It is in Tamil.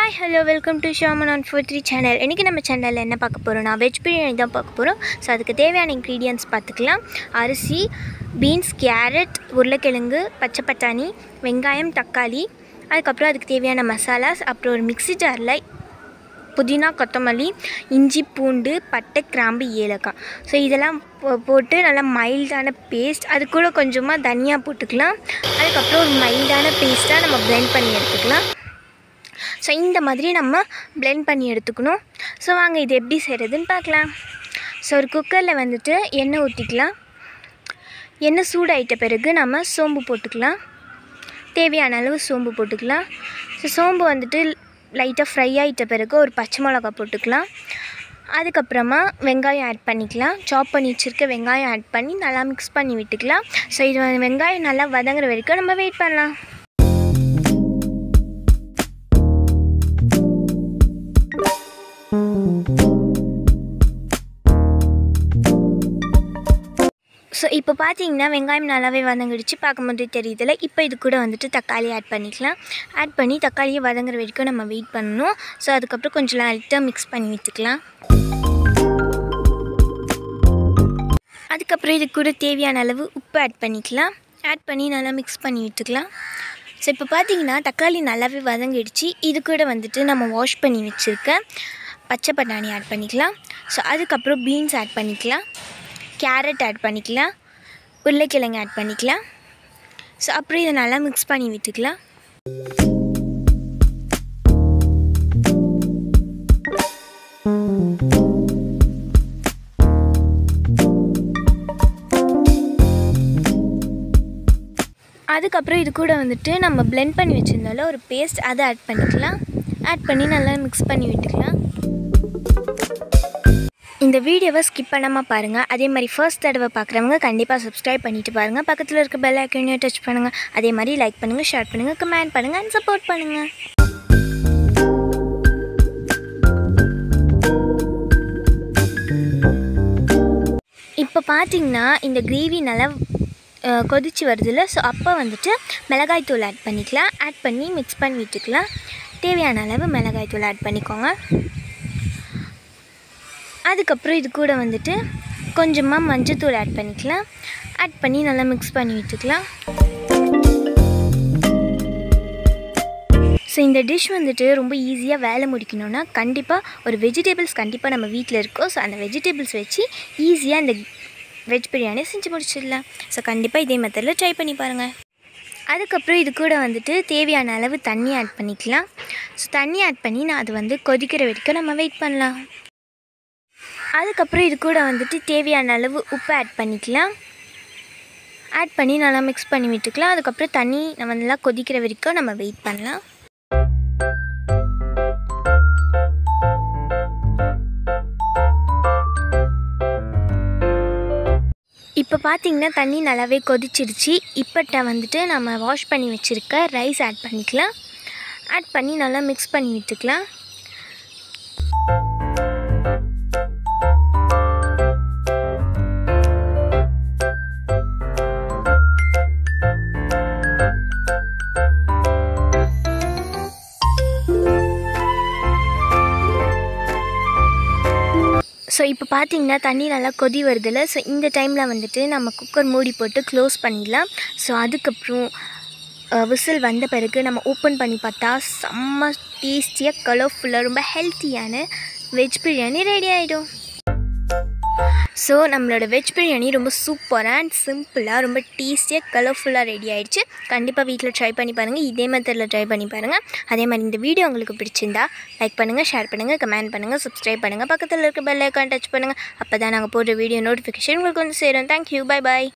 hi hello welcome to Shaman on four three channel இன்றைக்கி நம்ம சேனலில் என்ன பார்க்க போகிறோம்னா வெஜ் பிரியாணி தான் பார்க்க போகிறோம் ஸோ அதுக்கு தேவையான இன்க்ரீடியன்ஸ் பார்த்துக்கலாம் அரிசி பீன்ஸ் கேரட் உருளைக்கிழங்கு பச்சை பட்டாணி வெங்காயம் தக்காளி அதுக்கப்புறம் அதுக்கு தேவையான மசாலாஸ் அப்புறம் ஒரு மிக்ஸி ஜாரில் புதினா கொத்தமல்லி இஞ்சி பூண்டு பட்டை கிராம்பு ஏலக்காய் ஸோ இதெல்லாம் போ- போட்டு நல்லா மைல்டான பேஸ்ட் அது கூட கொஞ்சமாக தனியா போட்டுக்கலாம் அதுக்கப்புறம் ஒரு மைல்டான பேஸ்ட்டாக நம்ம blend பண்ணி எடுத்துக்கலாம் ஸோ இந்த மாதிரி நம்ம blend பண்ணி எடுத்துக்கணும் ஸோ வாங்க இது எப்படி செய்கிறதுன்னு பார்க்கலாம் ஸோ ஒரு குக்கரில் வந்துட்டு எண்ணெய் ஊற்றிக்கலாம் எண்ணெய் சூடாயிட்ட பிறகு நம்ம சோம்பு போட்டுக்கலாம் தேவையான அளவு சோம்பு போட்டுக்கலாம் ஸோ சோம்பு வந்துட்டு லைட்டாக ஃப்ரை ஆகிட்ட பிறகு ஒரு பச்சை மிளகா போட்டுக்கலாம் அதுக்கப்புறமா வெங்காயம் ஆட் பண்ணிக்கலாம் சாப் பண்ணி வச்சுருக்க வெங்காயம் ஆட் பண்ணி நல்லா மிக்ஸ் பண்ணி விட்டுக்கலாம் ஸோ இது வந்து வெங்காயம் நல்லா வதங்குற வரைக்கும் நம்ம வெயிட் பண்ணலாம் ஸோ இப்போ பார்த்தீங்கன்னா வெங்காயம் நல்லாவே வதங்கிடுச்சு பார்க்கும்போது தெரியுதுல இப்போ இது கூட வந்துட்டு தக்காளி ஆட் பண்ணிக்கலாம் ஆட் பண்ணி தக்காளியை வதங்குற வரைக்கும் நம்ம வெயிட் பண்ணணும் ஸோ அதுக்கப்புறம் கொஞ்சம் லைட்டாக மிக்ஸ் பண்ணி விட்டுக்கலாம் அதுக்கப்புறம் இது கூட தேவையான அளவு உப்பு ஆட் பண்ணிக்கலாம் ஆட் பண்ணி நல்லா மிக்ஸ் பண்ணி விட்டுக்கலாம் ஸோ இப்போ பார்த்தீங்கன்னா தக்காளி நல்லாவே வதங்கிடுச்சு இது கூட வந்துட்டு நம்ம வாஷ் பண்ணி வச்சுருக்க பச்சை பட்டாணி ஆட் பண்ணிக்கலாம் ஸோ அதுக்கப்புறம் பீன்ஸ் ஆட் பண்ணிக்கலாம் கேரட் ஆட் பண்ணிக்கலாம் உருளைக்கிழங்கு ஆட் பண்ணிக்கலாம் ஸோ அப்புறம் இதை நல்லா மிக்ஸ் பண்ணி விட்டுக்கலாம் அதுக்கப்புறம் இது கூட வந்துட்டு நம்ம blend பண்ணி வச்சுருந்தால ஒரு பேஸ்ட் அதை ஆட் பண்ணிக்கலாம் ஆட் பண்ணி நல்லா மிக்ஸ் பண்ணி விட்டுக்கலாம் இந்த வீடியோவை ஸ்கிப் பண்ணாமல் பாருங்கள் அதே மாதிரி ஃபர்ஸ்ட் தடவை பார்க்குறவங்க கண்டிப்பாக சப்ஸ்கிரைப் பண்ணிட்டு பாருங்கள் பக்கத்தில் இருக்க பெல் ஐக்கனையும் டச் பண்ணுங்கள் அதே மாதிரி லைக் பண்ணுங்கள் ஷேர் பண்ணுங்கள் கமெண்ட் பண்ணுங்கள் அண்ட் சப்போர்ட் பண்ணுங்கள் இப்போ பார்த்தீங்கன்னா இந்த கிரேவி நல்லா அஹ், கொதிச்சு வருதுல்ல ஸோ அப்போ வந்துட்டு மிளகாய் தூள் ஆட் பண்ணிக்கலாம் ஆட் பண்ணி மிக்ஸ் பண்ணி விட்டுக்கலாம் தேவையான அளவு மிளகாய் தூள் ஆட் பண்ணிக்கோங்க அதுக்கப்புறம் இது கூட வந்துட்டு கொஞ்சமாக மஞ்சத்தூள் ஆட் பண்ணிக்கலாம் ஆட் பண்ணி நல்லா மிக்ஸ் பண்ணி விட்டுக்கலாம் ஸோ இந்த டிஷ் வந்துட்டு ரொம்ப ஈஸியாக வேலை முடிக்கணும்னா கண்டிப்பாக ஒரு வெஜிடபிள்ஸ் கண்டிப்பாக நம்ம வீட்டில் இருக்கோம் ஸோ அந்த வெஜிடபிள்ஸ் வச்சு ஈஸியாக இந்த வெஜ் பிரியாணி செஞ்சு முடிச்சிடலாம் ஸோ கண்டிப்பாக இதே மெத்தடில் ட்ரை பண்ணி பாருங்கள் அதுக்கப்புறம் இது கூட வந்துட்டு தேவையான அளவு தண்ணி ஆட் பண்ணிக்கலாம் ஸோ தண்ணி ஆட் பண்ணி நான் அது வந்து கொதிக்கிற வரைக்கும் நம்ம வெயிட் பண்ணலாம் அதுக்கப்புறம் இது கூட வந்துட்டு தேவையான அளவு உப்பு ஆட் பண்ணிக்கலாம் ஆட் பண்ணி நல்லா மிக்ஸ் பண்ணி விட்டுக்கலாம் அதுக்கப்புறம் தண்ணி நம்ம நல்லா கொதிக்கிற வரைக்கும் நம்ம வெயிட் பண்ணலாம் இப்போ பார்த்தீங்கன்னா தண்ணி நல்லாவே கொதிச்சிடுச்சு இப்போட்ட வந்துட்டு நம்ம வாஷ் பண்ணி வச்சுருக்க ரைஸ் ஆட் பண்ணிக்கலாம் ஆட் பண்ணி நல்லா மிக்ஸ் பண்ணி விட்டுக்கலாம் ஸோ இப்போ பார்த்தீங்கன்னா தண்ணி நல்லா கொதி வருதுல்ல ஸோ இந்த டைமில் வந்துட்டு நம்ம குக்கர் மூடி போட்டு க்ளோஸ் பண்ணிடலாம் ஸோ அதுக்கப்புறம் விசில் வந்த பிறகு நம்ம ஓப்பன் பண்ணி பார்த்தா செம்ம டேஸ்டியாக கலர்ஃபுல்லாக ரொம்ப ஹெல்த்தியான வெஜ் பிரியாணி ரெடி ஆகிடும் ஸோ நம்மளோட வெஜ் பிரியாணி ரொம்ப சூப்பராக அண்ட் சிம்பிளாக ரொம்ப டேஸ்டியாக கலர்ஃபுல்லாக ரெடி ஆயிடுச்சு கண்டிப்பாக வீட்டில் ட்ரை பண்ணி பாருங்கள் இதே மெத்தடில் ட்ரை பண்ணி பாருங்கள் அதே மாதிரி இந்த வீடியோ உங்களுக்கு பிடிச்சிருந்தா லைக் பண்ணுங்கள் ஷேர் பண்ணுங்கள் கமெண்ட் பண்ணுங்கள் சப்ஸ்கிரைப் பண்ணுங்கள் பக்கத்தில் இருக்க பெல் ஐக்கான் டச் பண்ணுங்கள் அப்போ தான் நாங்கள் போடுற வீடியோ நோட்டிஃபிகேஷன் உங்களுக்கு வந்து சேரும் தேங்க்யூ பை பாய்